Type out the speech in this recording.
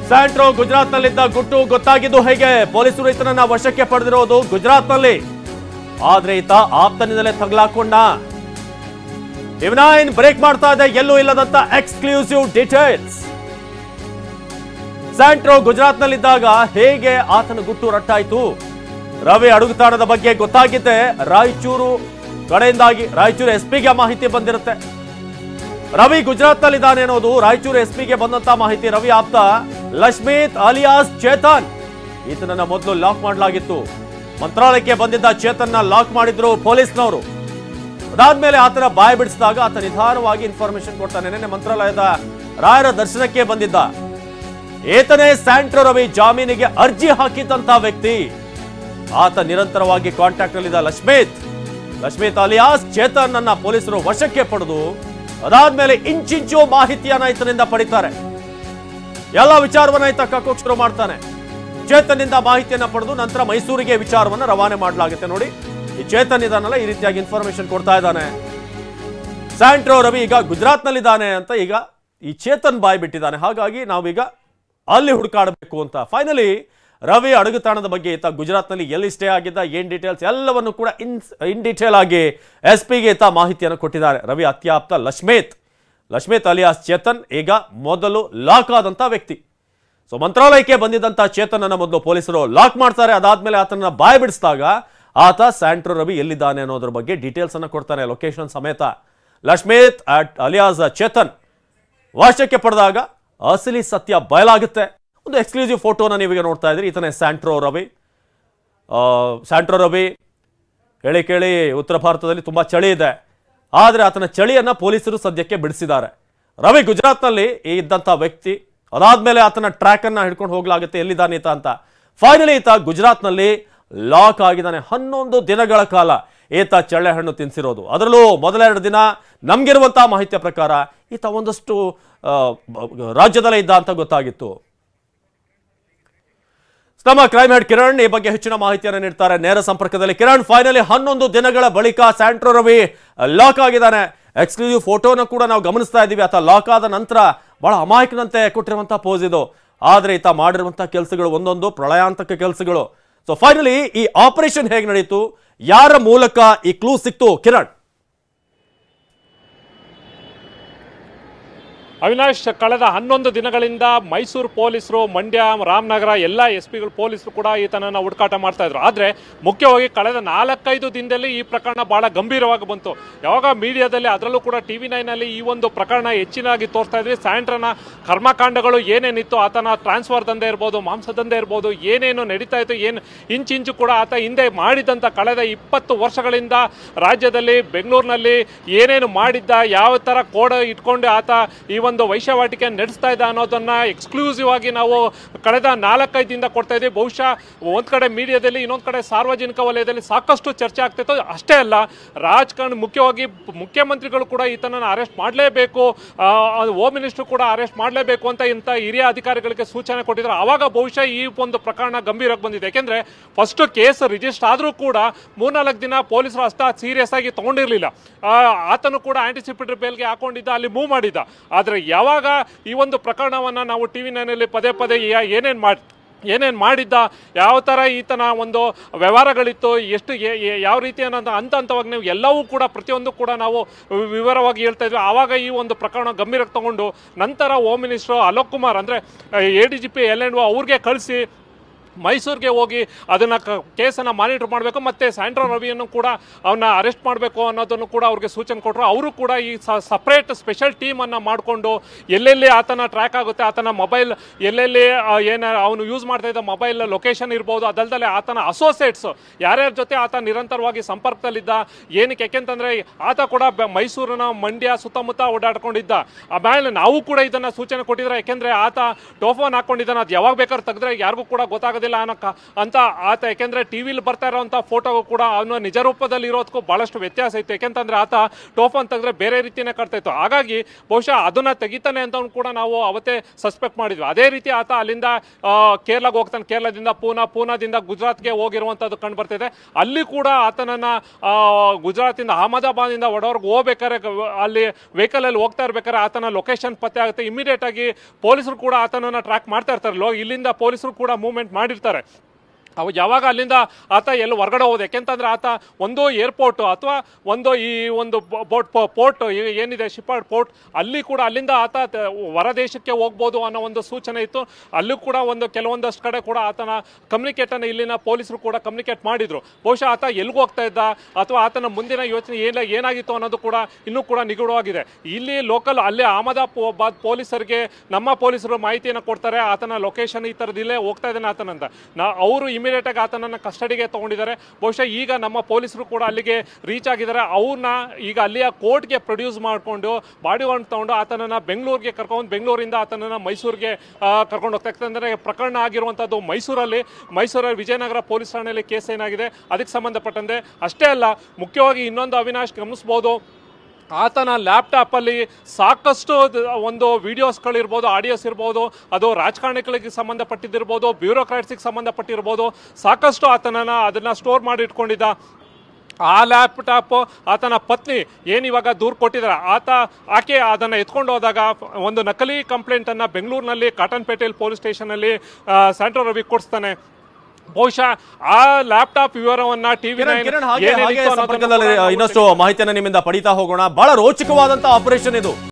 Santro ಗುಜರಾತ್ನಲ್ಲಿದ್ದ ಗುಟ್ಟು ಗೊತ್ತಾಗಿದ್ದು ಹೇಗೆ ಪೊಲೀಸರು ಈತನನ್ನ ವಶಕ್ಕೆ ಪಡೆದಿರೋದು ಗುಜರಾತ್ನಲ್ಲಿ ಆದ್ರೆ ಈತ ಆಪ್ತನಿಂದಲೇ ತಗಲಾಕೊಂಡ ಡಿವಿನೈನ್ ಬ್ರೇಕ್ ಮಾಡ್ತಾ ಇದೆ ಎಲ್ಲೂ ಇಲ್ಲದಂತ ಎಕ್ಸ್ಕ್ಲೂಸಿವ್ ಡೀಟೇಲ್ಸ್ ಸ್ಯಾಂಟ್ರೋ ಗುಜರಾತ್ನಲ್ಲಿದ್ದಾಗ ಹೇಗೆ ಆತನ ಗುಟ್ಟು ರಟ್ಟಾಯ್ತು ರವಿ ಅಡುಗುತಾಣದ ಬಗ್ಗೆ ಗೊತ್ತಾಗಿದ್ದೆ ರಾಯಚೂರು ಕಡೆಯಿಂದಾಗಿ ರಾಯಚೂರು ಎಸ್ ಪಿಗೆ ಮಾಹಿತಿ ಬಂದಿರುತ್ತೆ ರವಿ ಗುಜರಾತ್ನಲ್ಲಿದ್ದಾನೆ ಅನ್ನೋದು ರಾಯಚೂರು ಎಸ್ ಪಿಗೆ ಬಂದಂತ ಮಾಹಿತಿ ರವಿ ಆಪ್ತ ಲಕ್ಷ್ಮೀತ್ ಅಲಿಯಾಸ್ ಚೇತನ್ ಈತನನ್ನ ಮೊದಲು ಲಾಕ್ ಮಾಡಲಾಗಿತ್ತು ಮಂತ್ರಾಲಯಕ್ಕೆ ಬಂದಿದ್ದ ಚೇತನ್ನ ಲಾಕ್ ಮಾಡಿದ್ರು ಪೊಲೀಸ್ನವರು ಅದಾದ್ಮೇಲೆ ಆತನ ಬಾಯ ಬಿಡಿಸಿದಾಗ ಆತ ನಿಧಾನವಾಗಿ ಇನ್ಫಾರ್ಮೇಶನ್ ಕೊಡ್ತಾನೆ ನೆನ್ನೆ ಮಂತ್ರಾಲಯದ ರಾಯರ ದರ್ಶನಕ್ಕೆ ಬಂದಿದ್ದ ಏತನೇ ಸ್ಯಾಂಟ್ರೋ ರವಿ ಜಾಮೀನಿಗೆ ಅರ್ಜಿ ಹಾಕಿದ್ದಂತ ವ್ಯಕ್ತಿ ಆತ ನಿರಂತರವಾಗಿ ಕಾಂಟ್ಯಾಕ್ಟ್ ನಲ್ಲಿದ್ದ ಲಕ್ಷ್ಮೀತ್ ಲಕ್ಷ್ಮೀತ್ ಅಲಿಯಾಸ್ ಚೇತನ್ ಅನ್ನ ಪೊಲೀಸರು ವಶಕ್ಕೆ ಪಡೆದು ಅದಾದ್ಮೇಲೆ ಇಂಚಿಂಚು ಮಾಹಿತಿಯನ್ನ ಈತನಿಂದ ಪಡಿತಾರೆ ಎಲ್ಲ ವಿಚಾರವನ್ನ ಈತ ಕಕ್ಕೋಕ್ ಶುರು ಮಾಡ್ತಾನೆ ಚೇತನ್ನಿಂದ ಮಾಹಿತಿಯನ್ನ ಪಡೆದು ನಂತರ ಮೈಸೂರಿಗೆ ವಿಚಾರವನ್ನ ರವಾನೆ ಮಾಡಲಾಗುತ್ತೆ ನೋಡಿ ಈ ಚೇತನ್ ಇದಾನಲ್ಲ ಈ ರೀತಿಯಾಗಿ ಇನ್ಫಾರ್ಮೇಶನ್ ಕೊಡ್ತಾ ಇದ್ದಾನೆ ಸ್ಯಾಂಟ್ರೋ ರವಿ ಈಗ ಗುಜರಾತ್ನಲ್ಲಿದ್ದಾನೆ ಅಂತ ಈಗ ಈ ಚೇತನ್ ಬಾಯ್ ಬಿಟ್ಟಿದ್ದಾನೆ ಹಾಗಾಗಿ ನಾವೀಗ ಅಲ್ಲಿ ಹುಡುಕಾಡಬೇಕು ಅಂತ ಫೈನಲಿ ರವಿ ಅಡುಗುತಾಣದ ಬಗ್ಗೆ ಈತ ಗುಜರಾತ್ನಲ್ಲಿ ಎಲ್ಲಿ ಸ್ಟೇ ಆಗಿದ್ದ ಏನ್ ಡೀಟೇಲ್ಸ್ ಎಲ್ಲವನ್ನು ಕೂಡ ಇನ್ ಇನ್ ಡೀಟೇಲ್ ಆಗಿ ಎಸ್ ಪಿಗೆ ಈತ ಮಾಹಿತಿಯನ್ನು ಕೊಟ್ಟಿದ್ದಾರೆ ರವಿ ಅತ್ಯಾಪ್ತ ಲಕ್ಷ್ಮೇತ್ ಲಕ್ಷ್ಮೇತ್ ಅಲಿಯಾಸ್ ಚೇತನ್ ಈಗ ಮೊದಲು ಲಾಕ್ ಆದಂತ ವ್ಯಕ್ತಿ ಸೊ ಮಂತ್ರಾಲಯಕ್ಕೆ ಬಂದಿದ್ದಂತ ಚೇತನ್ ಅನ್ನ ಮೊದಲು ಪೊಲೀಸರು ಲಾಕ್ ಮಾಡ್ತಾರೆ ಅದಾದ್ಮೇಲೆ ಆತನ ಬಾಯ್ ಬಿಡಿಸಿದಾಗ ಆತ ಸ್ಯಾಂಟ್ರೋ ರವಿ ಎಲ್ಲಿದ್ದಾನೆ ಅನ್ನೋದ್ರ ಬಗ್ಗೆ ಡೀಟೇಲ್ಸ್ ಅನ್ನ ಕೊಡ್ತಾನೆ ಲೊಕೇಶನ್ ಸಮೇತ ಲಕ್ಷ್ಮೇತ್ ಅಟ್ ಅಲಿಯಾಸ್ ಚೇತನ್ ವಶಕ್ಕೆ ಪಡೆದಾಗ ಅಸಲಿ ಸತ್ಯ ಬಯಲಾಗುತ್ತೆ ಒಂದು ಎಕ್ಸ್ಕ್ಲೂಸಿವ್ ಫೋಟೋನ ನೀವೀಗ ನೋಡ್ತಾ ಇದ್ರಿ ಈತನೇ ಸ್ಯಾಂಟ್ರೋ ರವಿ ಆ, ಸ್ಯಾಂಟ್ರೋ ರವಿ ಹೇಳಿ ಕೇಳಿ ಉತ್ತರ ಭಾರತದಲ್ಲಿ ತುಂಬಾ ಚಳಿ ಇದೆ ಆದರೆ ಆತನ ಚಳಿಯನ್ನ ಪೊಲೀಸರು ಸದ್ಯಕ್ಕೆ ಬಿಡಿಸಿದ್ದಾರೆ ರವಿ ಗುಜರಾತ್ನಲ್ಲಿ ಈ ಇದ್ದಂಥ ವ್ಯಕ್ತಿ ಅದಾದ್ಮೇಲೆ ಆತನ ಟ್ರ್ಯಾಕ್ ಅನ್ನ ಹಿಡ್ಕೊಂಡು ಹೋಗ್ಲಾಗುತ್ತೆ ಎಲ್ಲಿದ್ದಾನೆ ಈತ ಅಂತ ಫೈನಲಿ ಈತ ಗುಜರಾತ್ನಲ್ಲಿ ಲಾಕ್ ಆಗಿದ್ದಾನೆ ಹನ್ನೊಂದು ದಿನಗಳ ಕಾಲ ಈತ ಚಳ್ಳೆ ಹಣ್ಣು ತಿನ್ಸಿರೋದು ಅದರಲ್ಲೂ ಮೊದಲೆರಡು ದಿನ ನಮ್ಗಿರುವಂತಹ ಮಾಹಿತಿಯ ಪ್ರಕಾರ ಈತ ಒಂದಷ್ಟು ಆ, ಬ- ರಾಜ್ಯದಲ್ಲೇ ಇದ್ದ ಅಂತ ಗೊತ್ತಾಗಿತ್ತು ನಮ್ಮ ಕ್ರೈಮ್ ಹೆಡ್ ಕಿರಣ್ ಈ ಬಗ್ಗೆ ಹೆಚ್ಚಿನ ಮಾಹಿತಿಯನ್ನು ನೀಡ್ತಾರೆ ನೇರ ಸಂಪರ್ಕದಲ್ಲಿ ಕಿರಣ್ ಫೈನಲಿ ಹನ್ನೊಂದು ದಿನಗಳ ಬಳಿಕ ಸ್ಯಾಂಟ್ರೋ ರವಿ ಲಾಕ್ ಆಗಿದ್ದಾನೆ ಎಕ್ಸ್ಕ್ಲೂಸಿವ್ ಫೋಟೋನ ಕೂಡ ನಾವು ಗಮನಿಸ್ತಾ ಇದ್ದೀವಿ ಆತ ಲಾಕ್ ಆದ ನಂತರ ಬಹಳ ಅಮಾಯಕನಂತೆ ಕೊಟ್ಟಿರುವಂತಹ ಪೋಸ್ ಇದು ಆದ್ರೆ ಈತ ಮಾಡಿರುವಂತಹ ಕೆಲಸಗಳು ಒಂದೊಂದು ಪ್ರಳಯಾಂತಕ ಕೆಲಸಗಳು ಸೊ ಫೈನಲಿ ಈ ಆಪರೇಷನ್ ಹೇಗೆ ನಡೀತು ಯಾರ ಮೂಲಕ ಈ ಕ್ಲೂ ಸಿಕ್ತು ಕಿರಣ್ ಅವಿನಾಶ್ ಕಳೆದ ಹನ್ನೊಂದು ದಿನಗಳಿಂದ ಮೈಸೂರು ಪೊಲೀಸರು ಮಂಡ್ಯ ರಾಮನಗರ ಎಲ್ಲ ಎಸ್ ಪಿಗಳು ಪೊಲೀಸರು ಕೂಡ ಈತನನ್ನ ಹುಡುಕಾಟ ಮಾಡ್ತಾ ಇದ್ರು ಆದ್ರೆ ಮುಖ್ಯವಾಗಿ ಕಳೆದ ನಾಲ್ಕೈದು ದಿನದಲ್ಲಿ ಈ ಪ್ರಕರಣ ಬಹಳ ಗಂಭೀರವಾಗಿ ಬಂತು ಯಾವಾಗ ಮೀಡಿಯಾದಲ್ಲಿ ಅದರಲ್ಲೂ ಕೂಡ ಟಿವಿ ನೈನಲ್ಲಿ ಈ ಒಂದು ಪ್ರಕರಣ ಹೆಚ್ಚಿನಾಗಿ ತೋರಿಸ್ತಾ ಇದ್ವಿ ಸ್ಯಾಂಟ್ರನ ಕರ್ಮಕಾಂಡಗಳು ಏನೇನಿತ್ತು ಆತನ ಟ್ರಾನ್ಸ್ಫರ್ ದಂಧೆ ಇರ್ಬೋದು ಮಾಂಸ ದಂಧೆ ಇರ್ಬೋದು ಏನೇನು ನಡೀತಾ ಇತ್ತು ಏನು ಇಂಚಿಂಚು ಕೂಡ ಆತ ಹಿಂದೆ ಮಾಡಿದಂಥ ಕಳೆದ ಇಪ್ಪತ್ತು ವರ್ಷಗಳಿಂದ ರಾಜ್ಯದಲ್ಲಿ ಬೆಂಗಳೂರಿನಲ್ಲಿ ಏನೇನು ಮಾಡಿದ್ದ ಯಾವ ಥರ ಕೋಡ ಇಟ್ಕೊಂಡು ಆತ ಈ ಒಂದು ವೈಶ್ಯವಾಟಿಕೆ ನಡೆಸ್ತಾ ಇದ್ದ ಅನ್ನೋದನ್ನ ಎಕ್ಸ್ಕ್ಲೂಸಿವ್ ಆಗಿ ನಾವು ಕಳೆದ ನಾಲ್ಕೈದು ದಿನದಿಂದ ಕೊಡ್ತಾ ಇದ್ದೀವಿ ಬಹುಶಃ ಒಂದ್ ಕಡೆ ಮೀಡಿಯಾದಲ್ಲಿ ಇನ್ನೊಂದ್ ಕಡೆ ಸಾರ್ವಜನಿಕ ವಲಯದಲ್ಲಿ ಸಾಕಷ್ಟು ಚರ್ಚೆ ಆಗ್ತಿತ್ತು ಅಷ್ಟೇ ಅಲ್ಲ ರಾಜಕಾರಣ ಮುಖ್ಯವಾಗಿ ಮುಖ್ಯಮಂತ್ರಿಗಳು ಕೂಡ ಈತನನ್ನು ಅರೆಸ್ಟ್ ಮಾಡಲೇಬೇಕು ಹೋಮ್ ಮಿನಿಸ್ಟರ್ ಕೂಡ ಅರೆಸ್ಟ್ ಮಾಡಲೇಬೇಕು ಅಂತ ಇಂಥ ಹಿರಿಯ ಅಧಿಕಾರಿಗಳಿಗೆ ಸೂಚನೆ ಕೊಟ್ಟಿದ್ರು ಆವಾಗ ಬಹುಶಃ ಈ ಒಂದು ಪ್ರಕರಣ ಗಂಭೀರವಾಗಿ ಬಂದಿದೆ ಯಾಕೆಂದ್ರೆ ಫಸ್ಟ್ ಕೇಸ್ ರಿಜಿಸ್ಟರ್ ಆದರೂ ಕೂಡ ಮೂರ್ನಾಲ್ಕು ದಿನ ಪೊಲೀಸರು ಅಷ್ಟ ಸೀರಿಯಸ್ ಆಗಿ ತಗೊಂಡಿರ್ಲಿಲ್ಲ ಆ, ಆತನು ಕೂಡ ಆಂಟಿಸಿಪೇಟರಿ ಬೇಲ್ಗೆ ಹಾಕೊಂಡಿದ್ದ ಅಲ್ಲಿ ಮೂವ್ ಮಾಡಿದ್ದ ಆದ್ರೆ ಯಾವಾಗ ಈ ಒಂದು ಪ್ರಕರಣವನ್ನ ನಾವು ಟಿವಿ ನೈನಲ್ಲಿ ಪದೇ ಪದೇ ಯಾ- ಏನೇನ್ ಮಾಡಿ ಏನೇನು ಮಾಡಿದ್ದ ಯಾವ ಥರ ಈತನ ಒಂದು ವ್ಯವಹಾರಗಳಿತ್ತು ಎಷ್ಟು ಏ- ಏ- ಯಾವ ರೀತಿ ಅನ್ನೋದು ಹಂತ ಹಂತವಾಗಿ ನಾವು ಎಲ್ಲವೂ ಕೂಡ ಪ್ರತಿಯೊಂದು ಕೂಡ ನಾವು ವಿ- ವಿವರವಾಗಿ ಹೇಳ್ತಾ ಇದ್ವಿ ಆವಾಗ ಈ ಒಂದು ಪ್ರಕರಣ ಗಂಭೀರಕ್ಕೆ ತಗೊಂಡು ನಂತರ ಹೋಮ್ ಮಿನಿಸ್ಟ್ರು ಅಲೋಕ್ ಕುಮಾರ್ ಅಂದರೆ A D G P L N ಅವ್ರಿಗೆ ಕಳಿಸಿ ಮೈಸೂರಿಗೆ ಹೋಗಿ ಅದನ್ನ ಕ- ಕೇಸನ್ನ ಮಾನಿಟರ್ ಮಾಡಬೇಕು ಮತ್ತೆ ಸ್ಯಾಂಡ್ರೋ ರವಿಯನ್ನು ಕೂಡ ಅವನ್ನ ಅರೆಸ್ಟ್ ಮಾಡಬೇಕು ಅನ್ನೋದನ್ನು ಕೂಡ ಅವ್ರಿಗೆ ಸೂಚನೆ ಕೊಟ್ಟರು ಅವರು ಕೂಡ ಈ ಸಪ್ರೇಟ್ ಸ್ಪೆಷಲ್ ಟೀಮ್ ಅನ್ನ ಮಾಡಿಕೊಂಡು ಎಲ್ಲೆಲ್ಲಿ ಆತನ ಟ್ರ್ಯಾಕ್ ಆಗುತ್ತೆ ಆತನ ಮೊಬೈಲ್ ಎಲ್ಲೆಲ್ಲಿ ಆ, ಏನ ಅವನು ಯೂಸ್ ಮಾಡ್ತಾ ಇದ್ದ ಮೊಬೈಲ್ ಲೊಕೇಶನ್ ಇರ್ಬೋದು ಅದಲ್ದಲೆ ಆತನ ಅಸೋಸಿಯೇಟ್ಸ್ ಯಾರ್ಯಾರ ಜೊತೆ ಆತ ನಿರಂತರವಾಗಿ ಸಂಪರ್ಕದಲ್ಲಿದ್ದ ಏನಕ್ಕೆ ಯಾಕೆಂತಂದ್ರೆ ಆತ ಕೂಡ ಬೆ- ಮೈಸೂರಿನ ಮಂಡ್ಯ ಸುತ್ತಮುತ್ತ ಓಡಾಡ್ಕೊಂಡಿದ್ದ ಆಮೇಲೆ ನಾವು ಕೂಡ ಇದನ್ನ ಸೂಚನೆ ಕೊಟ್ಟಿದ್ರೆ ಯಾಕೆಂದ್ರೆ ಆತ ಟೋಫೋನ್ ಹಾಕೊಂಡಿದ್ದಾನೆ ಅದು ಯಾವಾಗ ಬೇಕಾದ್ರೂ ತೆಗೆದ್ರೆ ಯಾರಿಗೂ ಕೂಡ ಗೊತ್ತಾಗದೆ ಇರೋದಿಲ್ಲ ಅನ್ನೋ ಕ- ಅಂತ ಆತ ಯಾಕೆಂದ್ರೆ ಟಿವಿಲಿ ಬರ್ತಾ ಇರೋಂಥ ಫೋಟೋ ಕೂಡ ಅವನು ನಿಜ ರೂಪದಲ್ಲಿ ಇರೋದಕ್ಕೂ ಬಹಳಷ್ಟು ವ್ಯತ್ಯಾಸ ಇತ್ತು ಯಾಕೆಂತಂದ್ರೆ ಆತ ಟೋಫನ್ ತೆಗೆದ್ರೆ ಬೇರೆ ರೀತಿನೇ ಕಾಡ್ತಾ ಇತ್ತು ಹಾಗಾಗಿ ಬಹುಶಃ ಅದನ್ನ ತೆಗಿತಾನೆ ಅಂತ ಕೂಡ ನಾವು ಅವತ್ತೇ ಸಸ್ಪೆಕ್ಟ್ ಮಾಡಿದ್ವಿ ಅದೇ ರೀತಿ ಆತ ಅಲ್ಲಿಂದ ಆ, ಕೇರಳಕ್ಕೆ ಹೋಗ್ತಾನೆ ಕೇರಳದಿಂದ ಪೂನಾ ಪೂನಾದಿಂದ ಗುಜರಾತ್ಗೆ ಹೋಗಿರುವಂಥದ್ದು ಕಂಡು ಬರ್ತಿದೆ ಅಲ್ಲಿ ಕೂಡ ಆತನನ್ನ ಆ, ಗುಜರಾತಿಂದ ಅಹಮದಾಬಾದಿಂದ ವಡೋರ್ಗೆ ಹೋಗ್ಬೇಕಾದ್ರೆ ಗ- ಅಲ್ಲಿ ವೆಹಿಕಲ್ ಅಲ್ಲಿ ಹೋಗ್ತಾ ಇರ್ಬೇಕಾದ್ರೆ ಆತನ ಲೊಕೇಶನ್ ಪತ್ತೆ ಆಗುತ್ತೆ ಇಮಿಡಿಯೇಟ್ ಆಗಿ ಪೊಲೀಸರು ಕೂಡ ಆತನನ್ನ ಟ್ರ್ಯಾಕ್ ಮಾಡ್ತಾ ಇರ್ತಾರೆ ಲೋ ಇಲ್ಲಿಂದ ಪೊಲೀಸರು ಕೂಡ ಮೂವ್ಮೆಂಟ್ ಮಾಡಿರ್ತಾರೆ ಅವ ಯಾವಾಗ ಅಲ್ಲಿಂದ ಆತ ಎಲ್ಲಿ ಹೊರಗಡೆ ಹೋದ ಯಾಕೆಂತಂದ್ರೆ ಆತ ಒಂದು ಏರ್ಪೋರ್ಟ್ ಅಥವಾ ಒಂದು ಈ ಒಂದು ಬೋಟ್ ಪೋರ್ಟ್ ಏನಿದೆ ಶಿಪಾರ್ಡ್ ಪೋರ್ಟ್ ಅಲ್ಲಿ ಕೂಡ ಅಲ್ಲಿಂದ ಆತ ತ- ಹೊರ ದೇಶಕ್ಕೆ ಹೋಗ್ಬೋದು ಅನ್ನೋ ಒಂದು ಸೂಚನೆ ಇತ್ತು ಅಲ್ಲೂ ಕೂಡ ಒಂದು ಕೆಲವೊಂದಷ್ಟು ಕಡೆ ಕೂಡ ಆತನ ಕಮ್ಯುನಿಕೇಟನ್ನು ಇಲ್ಲಿನ ಪೊಲೀಸರು ಕೂಡ ಕಮ್ಯುನಿಕೇಟ್ ಮಾಡಿದ್ರು ಬಹುಶಃ ಆತ ಎಲ್ಲಿಗೆ ಹೋಗ್ತಾ ಇದ್ದ ಅಥವಾ ಆತನ ಮುಂದಿನ ಯೋಚನೆ ಏನ ಏನಾಗಿತ್ತು ಅನ್ನೋದು ಕೂಡ ಇನ್ನೂ ಕೂಡ ನಿಗೂಢವಾಗಿದೆ ಇಲ್ಲಿ ಲೋಕಲ್ ಅಲ್ಲೇ ಅಹಮದಾಬಾದ್ ಪೊಲೀಸರಿಗೆ ನಮ್ಮ ಪೊಲೀಸರು ಮಾಹಿತಿಯನ್ನು ಕೊಡ್ತಾರೆ ಆತನ ಲೊಕೇಶನ್ ಈ ಥರದ್ದು ಇಲ್ಲೇ ಹೋಗ್ತಾ ಇದ್ದಾನೆ ಆತನಂತ ನಾ ಅವರು ಇಮಿಡಿಯೇಟ್ ಆಗಿ ಆತನನ್ನ ಕಸ್ಟಡಿಗೆ ತಗೊಂಡಿದ್ದಾರೆ ಬಹುಶಃ ಈಗ ನಮ್ಮ ಪೊಲೀಸರು ಕೂಡ ಅಲ್ಲಿಗೆ ರೀಚ್ ಆಗಿದ್ದಾರೆ ಅವ್ರನ್ನ ಈಗ ಅಲ್ಲಿಯ ಕೋರ್ಟ್ಗೆ ಪ್ರೊಡ್ಯೂಸ್ ಮಾಡಿಕೊಂಡು ಬಾಡಿ ವಾರಂಟ್ ತಗೊಂಡು ಆತನನ್ನ ಬೆಂಗಳೂರಿಗೆ ಕರ್ಕೊಂಡು ಬೆಂಗಳೂರಿಂದ ಆತನನ್ನ ಮೈಸೂರಿಗೆ ಆ, ಕರ್ಕೊಂಡು ಹೋಗ್ತಾ ಯಾಕಂದ್ರೆ ಪ್ರಕರಣ ಆಗಿರುವಂಥದ್ದು ಮೈಸೂರಲ್ಲಿ ಮೈಸೂರಲ್ಲಿ ವಿಜಯನಗರ ಪೊಲೀಸ್ ಠಾಣೆಯಲ್ಲಿ ಕೇಸ್ ಏನಾಗಿದೆ ಅದಕ್ಕೆ ಸಂಬಂಧಪಟ್ಟಂತೆ ಅಷ್ಟೇ ಅಲ್ಲ ಮುಖ್ಯವಾಗಿ ಇನ್ನೊಂದು ಅವಿನಾಶ್ ಗಮನಿಸ್ಬೋದು ಆತನ ಲ್ಯಾಪ್ಟಾಪಲ್ಲಿ ಸಾಕಷ್ಟು ದ- ಒಂದು ವಿಡಿಯೋಸ್ಗಳಿರ್ಬೋದು ಆಡಿಯೋಸ್ ಇರ್ಬೋದು ಅದು ರಾಜಕಾರಣಿಗಳಿಗೆ ಸಂಬಂಧಪಟ್ಟಿದ್ದಿರ್ಬೋದು ಬ್ಯೂರೋಕ್ರಾಟ್ಸಿಗೆ ಸಂಬಂಧಪಟ್ಟಿರ್ಬೋದು ಸಾಕಷ್ಟು ಆತನನ್ನ ಅದನ್ನ ಸ್ಟೋರ್ ಮಾಡಿ ಇಟ್ಕೊಂಡಿದ್ದ ಆ ಲ್ಯಾಪ್ಟಾಪ್ ಆತನ ಪತ್ನಿ ಏನಿವಾಗ ದೂರು ಕೊಟ್ಟಿದ್ದಾರೆ ಆತ ಆಕೆ ಅದನ್ನು ಎತ್ಕೊಂಡು ಹೋದಾಗ ಒಂದು ನಕಲಿ ಕಂಪ್ಲೇಂಟನ್ನು ಬೆಂಗಳೂರಿನಲ್ಲಿ ಕಾಟನ್ಪೇಟೆಯಲ್ಲಿ ಪೊಲೀಸ್ ಸ್ಟೇಷನಲ್ಲಿ ಸ್ಯಾಂಟ್ರೋ ರವಿ ಕೊಡಿಸ್ತಾನೆ ಬಹುಶಃ ಆ ಲ್ಯಾಪ್ಟಾಪ್ ವಿವರವನ್ನ ಟಿವಿ ಕಿರಣ್ ಕಿರಣ್ ಹಾಗೆ ಹಾಗೆ ಸಂಪರ್ಕದಲ್ಲಿ ಇನ್ನಷ್ಟು ಮಾಹಿತಿಯನ್ನ ನಿಮ್ಮಿಂದ ಪಡಿತಾ ಹೋಗೋಣ ಬಹಳ ರೋಚಕವಾದಂತ ಆಪರೇಷನ್ ಇದು